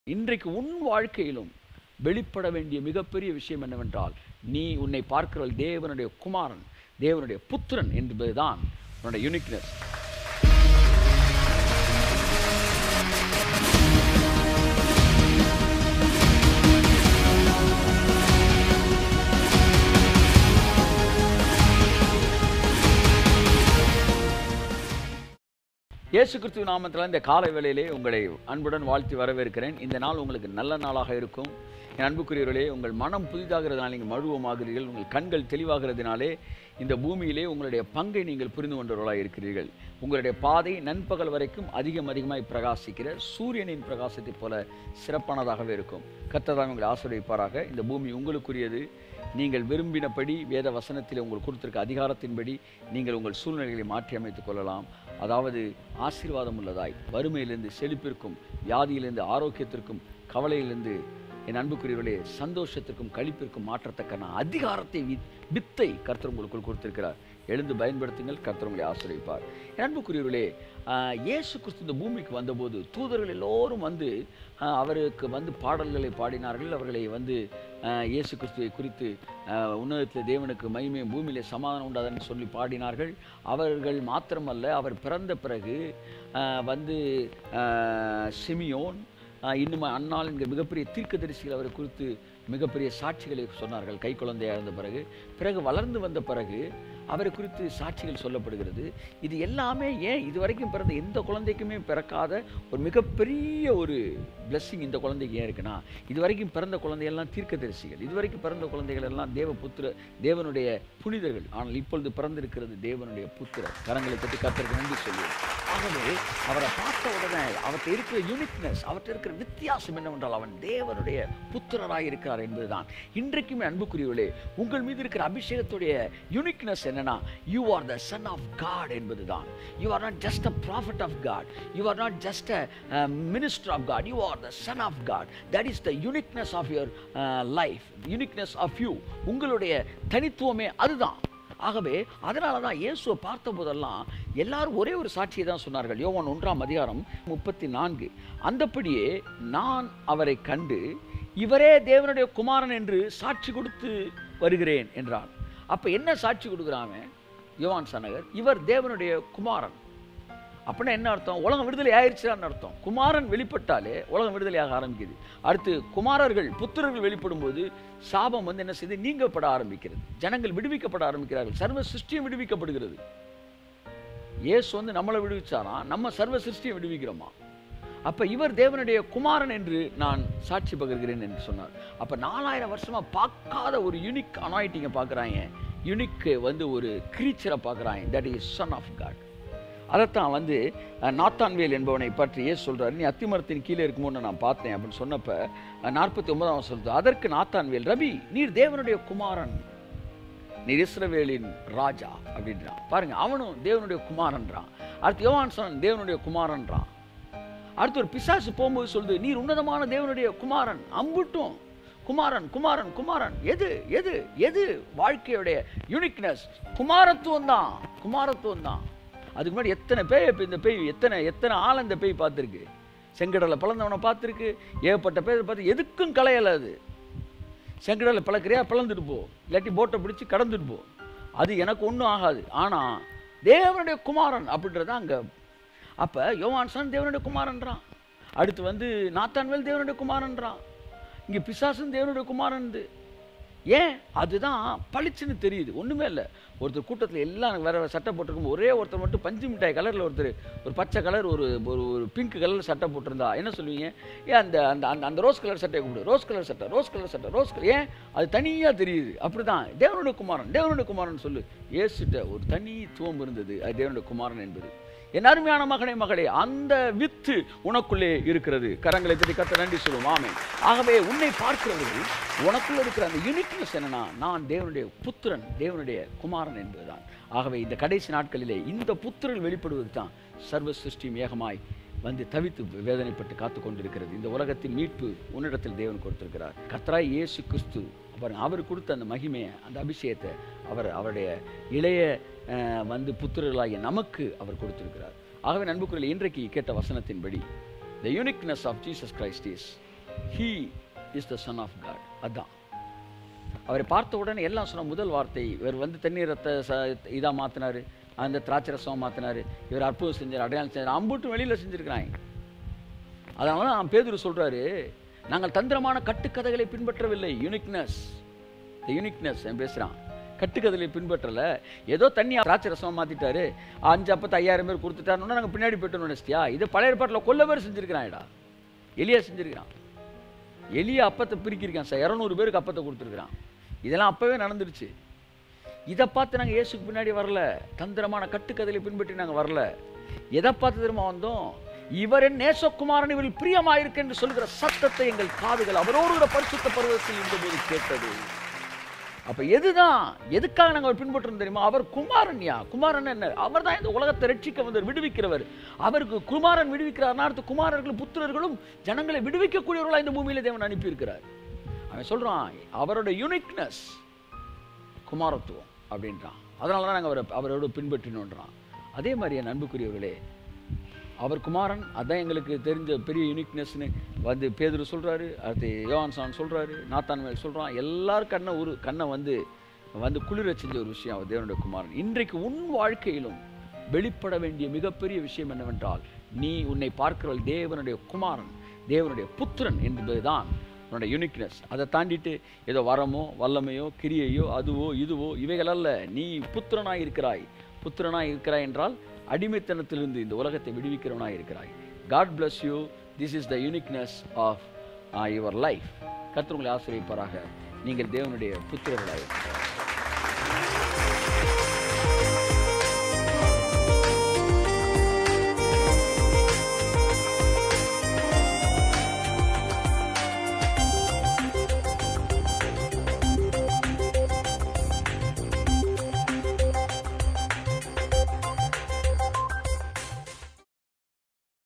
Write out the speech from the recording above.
இன்றைக்கு உன் வாழ்க்கையிலும் வெளிப்பட வேண்டிய மிகப்பெரிய விஷயம் என்னவென்றால் நீ உன்னை பார்க்கிறவள் தேவனுடைய குமாரன் தேவனுடைய புத்திரன் என்பதுதான் உன்னுடைய யூனிக்னஸ் இயேசு கிறிஸ்துவ நாமத்தில் இந்த காலை வேளையிலே உங்களை அன்புடன் வாழ்த்தி வரவேற்கிறேன் இந்த நாள் உங்களுக்கு நல்ல நாளாக இருக்கும் என் அன்புக்குரியவர்களே உங்கள் மனம் புதிதாகிறதுனால நீங்கள் மழுவமாகிறீர்கள் உங்கள் கண்கள் தெளிவாகிறதுனாலே இந்த பூமியிலே உங்களுடைய பங்கை நீங்கள் புரிந்து கொண்டவர்களாக இருக்கிறீர்கள் உங்களுடைய பாதை நண்பகல் வரைக்கும் அதிகம் அதிகமாய் பிரகாசிக்கிற சூரியனின் பிரகாசத்தைப் போல சிறப்பானதாகவே இருக்கும் கர்த்தர் உங்களை ஆசிரியப்பாராக இந்த பூமி உங்களுக்குரியது நீங்கள் விரும்பினபடி வேத வசனத்தில் உங்களுக்கு கொடுத்திருக்க அதிகாரத்தின்படி நீங்கள் உங்கள் சூழ்நிலைகளை மாற்றி அமைத்துக் கொள்ளலாம் அதாவது ஆசீர்வாதம் உள்ளதாய் வறுமையிலிருந்து செழிப்பிற்கும் வியாதியிலிருந்து ஆரோக்கியத்திற்கும் கவலையிலிருந்து என் அன்புக்குரியவர்களே சந்தோஷத்திற்கும் கழிப்பிற்கும் மாற்றத்தக்க அதிகாரத்தை வி- வித்தை கர்த்தர் உங்களுக்குள் கொடுத்திருக்கிறார் எழுந்து பயன்படுத்துங்கள் கர்த்தர் உங்களை ஆசிரியப்பார் என் அன்புக்குரியவர்களே ஆஹ், இயேசு கிறிஸ்து இந்த பூமிக்கு வந்தபோது தூதர்கள் எல்லோரும் வந்து ஆஹ், அவருக்கு வந்து பாடல்களை பாடினார்கள் அவர்களை வந்து ஆஹ், இயேசு கிறிஸ்துவை குறித்து ஆஹ், உன்னதத்தில் தேவனுக்கு மகிமையும் பூமியிலே சமாதானம் உண்டாதன்னு சொல்லி பாடினார்கள் அவர்கள் மாத்திரமல்ல அவர் பிறந்த பிறகு ஆஹ், வந்து ஆஹ், சிமியோன் ஆஹ், இன்னும் அன்னாள் என்கிற மிகப்பெரிய தீர்க்கதரிசிகள் அவரை குறித்து மிகப்பெரிய சாட்சிகளை சொன்னார்கள் கை குழந்தையாக இருந்த பிறகு பிறகு வளர்ந்து வந்த பிறகு அவரை குறித்து சாட்சிகள் சொல்லப்படுகிறது இது எல்லாமே ஏன் இதுவரைக்கும் பிறந்த எந்த குழந்தைக்குமே பிறக்காத ஒரு மிகப்பெரிய ஒரு blessing இந்த குழந்தைக்கு ஏன் இருக்குன்னா இதுவரைக்கும் பிறந்த குழந்தையெல்லாம் தீர்க்கதரிசிகள் இதுவரைக்கும் பிறந்த குழந்தைகள் எல்லாம் தேவ புத்திர தேவனுடைய புனிதர்கள் ஆனால் இப்பொழுது பிறந்திருக்கிறது தேவனுடைய புத்திரர் கரங்களை தட்டி கத்தருக்கு நன்றி சொல்லுவோம் ஆகவே அவரை பார்த்த உடனே அவர்கிட்ட இருக்கிற யூனிக்னஸ் அவர்கிட்ட இருக்கிற வித்தியாசம் என்னவென்றால் அவன் தேவனுடைய புத்திரராய் இருக்கிறார் என்பதுதான் இன்றைக்குமே அன்புக்குரியவர்களே உங்கள் மீது இருக்கிற அபிஷேகத்துடைய யூனிக்னஸ் என்னன்னா you are the son of God என்பதுதான் you are not just a prophet of God you are not just a minister of God you are the son of God that is the uniqueness of your life uniqueness of you உங்களுடைய தனித்துவமே அதுதான் ஆகவே அதனால தான் இயேசுவை பார்த்த போதெல்லாம் எல்லாரும் ஒரே ஒரு சாட்சியை தான் சொன்னார்கள் யோவான் ஒன்றாம் அதிகாரம் முப்பத்தி நான்கு அந்தப்படியே நான் அவரை கண்டு இவரே தேவனுடைய குமாரன் என்று சாட்சி கொடுத்து வருகிறேன் என்றான் அப்போ என்ன சாட்சி கொடுக்குறாங்க யோவான் சனகர் இவர் தேவனுடைய குமாரன் அப்படின்னா என்ன அர்த்தம் உலகம் விடுதலை ஆயிடுச்சான்னு அர்த்தம் குமாரன் வெளிப்பட்டாலே உலகம் விடுதலையாக ஆரம்பிக்குது அடுத்து குமாரர்கள் புத்திரர்கள் வெளிப்படும் போது சாபம் வந்து என்ன செய்து நீங்கப்பட ஆரம்பிக்கிறது ஜனங்கள் விடுவிக்கப்பட ஆரம்பிக்கிறார்கள் சர்வ சிருஷ்டியும் விடுவிக்கப்படுகிறது இயேசு வந்து நம்மளை விடுவிச்சாராம் நம்ம சர்வ சிருஷ்டியை விடுவிக்கிறோமா அப்ப இவர் தேவனுடைய குமாரன் என்று நான் சாட்சி பகிர்கிறேன் என்று சொன்னார் அப்ப நாலாயிரம் வருஷமா பார்க்காத ஒரு யூனிக் அனாயிட்டிங்க பார்க்குறாங்க யுனிக் வந்து ஒரு கிரீச்சரை பார்க்குறாங்க that is son of God அதைத்தான் வந்து அஹ், நாத்தான்வேல் என்பவனை பற்றி ஏசு சொல்றாரு நீ அத்திமரத்தின் கீழே இருக்கும்போது நான் பார்த்தேன் அப்படின்னு சொன்னப்ப நாற்பத்தி ஒன்பதாம் சொல்றது அதற்கு நாத்தான்வேல் ரவி நீர் தேவனுடைய குமாரன் நீர் இஸ்ரவேலின் ராஜா அப்படின்றான் பாருங்க அவனும் தேவனுடைய குமாரன்றான் அடுத்து யோவான் சொன்னான் தேவனுடைய குமாரன்றான் அடுத்து ஒரு பிசாசு போகும்போது சொல்லுது நீர் உன்னதமான தேவனுடைய குமாரன் அம்புட்டும் குமாரன் குமாரன் குமாரன் எது எது எது வாழ்க்கையுடைய யூனிக்னஸ் குமாரத்துவம் தான் குமாரத்துவம் தான் அதுக்கு முன்னாடி எத்தனை பேய் இப்ப இந்த பேய் எத்தனை எத்தனை ஆள் இந்த பேய் பார்த்துருக்கு செங்கடலை பிளந்தவனை பார்த்துருக்கு ஏகப்பட்ட பேர் பார்த்து எதுக்கும் கலையல அது செங்கடலை பிளக்கிறியா பிளந்துட்டு போ இல்லாட்டி போட்டை பிடிச்சி கடந்துட்டு போ அது எனக்கு ஒன்றும் ஆகாது ஆனால் தேவனுடைய குமாரன் அப்படின்றது அங்கே அப்போ யோவான்சன் தேவனுடைய குமாரன்றான் அடுத்து வந்து நாத்தான்வேல் தேவனுடைய குமாரன்றான் இங்கே பிசாசும் தேவனுடைய குமாரன்து ஏன் அதுதான் பளிச்சுன்னு தெரியுது ஒன்றுமே இல்லை ஒருத்தர் கூட்டத்தில் எல்லாம் வேற வேற சட்டை போட்டிருக்கும் ஒரே ஒருத்தர் மட்டும் பஞ்சு மிட்டாய் கலரில் ஒருத்தர் ஒரு பச்சை கலர் ஒரு ஒரு ஒரு பிங்க் கலரில் சட்டை போட்டிருந்தா என்ன சொல்லுவீங்க ஏன் அந்த அந்த அந்த அந்த ரோஸ் கலர் சட்டையை கூப்பிடு ரோஸ் கலர் சட்டை ரோஸ் கலர் சட்டை ரோஸ் கலர் ஏன் அது தனியாக தெரியுது அப்படி தான் தேவனுடைய குமாரன் தேவனுடைய குமாரன் சொல்லு ஏசுட்ட ஒரு தனித்துவம் இருந்தது அது தேவனுடைய குமாரன் என்பது என் அருமையான மகனே மகளே அந்த வித்து உனக்குள்ளே இருக்கிறது கரங்களை தட்டி கத்த நன்றி சொல்லுவோம் ஆமே ஆகவே உன்னை பார்க்கிறவர்கள் உனக்குள்ள இருக்கிற அந்த யூனிக்னஸ் என்னன்னா நான் தேவனுடைய புத்திரன் தேவனுடைய குமாரன் என்பதுதான் ஆகவே இந்த கடைசி நாட்களிலே இந்த புத்திரன் வெளிப்படுவது தான் சர்வ சிருஷ்டியும் ஏகமாய் வந்து தவித்து வேதனைப்பட்டு காத்து கொண்டிருக்கிறது இந்த உலகத்தின் மீட்பு உன்னிடத்தில் தேவன் கொடுத்திருக்கிறார் கர்த்தராய் இயேசு கிறிஸ்து பாருங்க அவர் கொடுத்த அந்த மகிமையை அந்த அபிஷேகத்தை அவர் அவருடைய இளைய அஹ், வந்து புத்திரர்களாகிய நமக்கு அவர் கொடுத்திருக்கிறார் ஆகவே நண்புக்குரிய இன்றைக்கு கேட்ட வசனத்தின்படி the uniqueness of Jesus Christ is he is the son of God அதான் அவரை பார்த்த உடனே எல்லாம் சொன்ன முதல் வார்த்தை இவர் வந்து தண்ணீரத்தை ச இதாக மாற்றினாரு அந்த திராட்சை ரசம் மாற்றினாரு இவர் அற்புதம் செஞ்சார் அடையாளம் செஞ்சார் அம்புட்டு வெளியில் செஞ்சுருக்கிறாங்க அதனால தான் பேதுரு சொல்றாரு நாங்கள் தந்திரமான கட்டுக்கதைகளை பின்பற்றவில்லை யூனிக்னஸ் த யூனிக்னஸ் பேசுகிறான் கட்டுக்கதைகளை பின்பற்றல ஏதோ தண்ணி திராட்சை ரசமாக மாற்றிட்டாரு அஞ்சு அப்பத்து ஐயாயிரம் பேர் கொடுத்துட்டாருன்னா நாங்கள் பின்னாடி போயிட்டோம் நினச்சிட்டியா இது பழைய ஏற்பாட்டில் கொல்ல பேர் செஞ்சுருக்கிறான்டா எலியா செஞ்சுருக்கிறான் எலியா அப்பத்தை பிரிக்கிருக்கான் சார் இரநூறு பேருக்கு அப்பத்தை கொடுத்துருக்குறான் இதெல்லாம் அப்போவே நடந்துருச்சு இதை பார்த்து நாங்கள் இயேசுக்கு பின்னாடி வரல தந்திரமான கட்டுக்கதைகளை பின்பற்றி நாங்கள் வரல எதை பார்த்து திரும்ப வந்தோம் இவரின் நேசகுமாரன் இவரில் பிரியமாயிருக்கு என்று சொல்கிற சத்தத்தை எங்கள் காதுகள் அவரோடு கூட பரிசுத்த பருவத்தில் இருந்தபோது கேட்டது அப்ப எதுதான் எதுக்காக நாங்கள் அவர் பின்பற்றோம் தெரியுமா அவர் குமாரன்யா குமாரன் என்ன அவர் தான் இந்த உலகத்தை ரட்சிக்க வந்தவர் விடுவிக்கிறவர் அவருக்கு குமாரன் விடுவிக்கிறார்னா அடுத்து குமாரர்களும் புத்திரர்களும் ஜனங்களை விடுவிக்கக்கூடியவர்களாக இந்த பூமியில தேவன் அனுப்பியிருக்கிறார் அவன் சொல்றான் அவரோட யூனிக்னஸ் குமாரத்துவம் அப்படின்றான் அதனால தான் நாங்கள் அவரை அவரோட பின்பற்றினோன்றான் அதே மாதிரி என் அன்புக்குரியவர்களே அவர் குமாரன் அதான் எங்களுக்கு தெரிஞ்ச பெரிய யூனிக்னஸ்னு வந்து பேதுரு சொல்றாரு அடுத்து யோவான்சான் சொல்றாரு நாத்தான்மேல் சொல்றான் எல்லாரும் கண்ணை ஒரு கண்ணை வந்து வந்து குளிர செஞ்ச ஒரு விஷயம் அவர் தேவனுடைய குமாரன் இன்றைக்கு உன் வாழ்க்கையிலும் வெளிப்பட வேண்டிய மிகப்பெரிய விஷயம் என்னவென்றால் நீ உன்னை பார்க்கிறவள் தேவனுடைய குமாரன் தேவனுடைய புத்திரன் என்பதுதான் உன்னோட யூனிக்னஸ் அதை தாண்டிட்டு ஏதோ வரமோ வல்லமையோ கிரியையோ அதுவோ இதுவோ இவைகள் அல்ல நீ புத்திரனாய் இருக்கிறாய் புத்திரனாய் இருக்கிறாய் என்றால் அடிமைத்தனத்திலிருந்து இந்த உலகத்தை விடுவிக்கிறவனாய் இருக்கிறாய் God bless you this is the uniqueness of your life கர்த்தர் உங்களை ஆசிரியப்பாராக நீங்கள் தேவனுடைய புத்திரர்களாய் இருக்கிறார்